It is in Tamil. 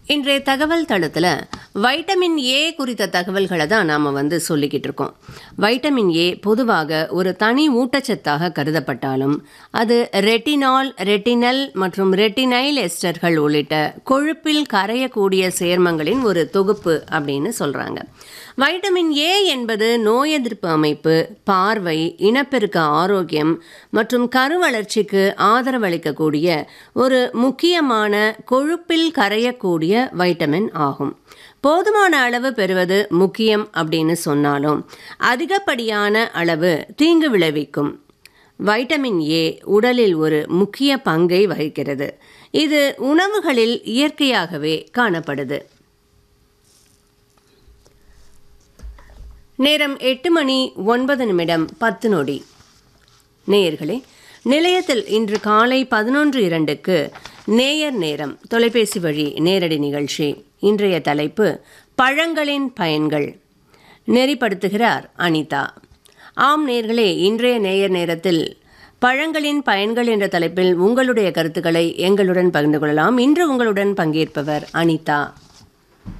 இன்றைய தகவல் தளத்தில் வைட்டமின் ஏ குறித்த தகவல்களை தான் நாம் வந்து சொல்லிக்கிட்டு இருக்கோம் வைட்டமின் ஏ பொதுவாக ஒரு தனி ஊட்டச்சத்தாக கருதப்பட்டாலும் அது ரெட்டினால் ரெட்டினல் மற்றும் ரெட்டினைல் எஸ்டர்கள் உள்ளிட்ட கொழுப்பில் கரையக்கூடிய சேர்மங்களின் ஒரு தொகுப்பு அப்படின்னு சொல்கிறாங்க வைட்டமின் ஏ என்பது நோய் எதிர்ப்பு அமைப்பு பார்வை இனப்பெருக்க ஆரோக்கியம் மற்றும் கருவளர்ச்சிக்கு ஆதரவளிக்கக்கூடிய ஒரு முக்கியமான கொழுப்பில் கரையக்கூடிய வைட்டமின் ஆகும் போதுமான அளவு பெறுவது முக்கியம் அப்படின்னு சொன்னாலும் அதிகப்படியான அளவு தீங்கு விளைவிக்கும் வைட்டமின் ஏ உடலில் ஒரு முக்கிய பங்கை வகிக்கிறது இது உணவுகளில் இயற்கையாகவே காணப்படுது நேரம் எட்டு மணி ஒன்பது நிமிடம் பத்து நொடி நேயர்களே நிலையத்தில் இன்று காலை பதினொன்று இரண்டுக்கு நேயர் நேரம் தொலைபேசி வழி நேரடி நிகழ்ச்சி இன்றைய தலைப்பு பழங்களின் பயன்கள் நெறிப்படுத்துகிறார் அனிதா ஆம் நேர்களே இன்றைய நேயர் நேரத்தில் பழங்களின் பயன்கள் என்ற தலைப்பில் உங்களுடைய கருத்துக்களை எங்களுடன் பகிர்ந்து கொள்ளலாம் இன்று உங்களுடன் பங்கேற்பவர் அனிதா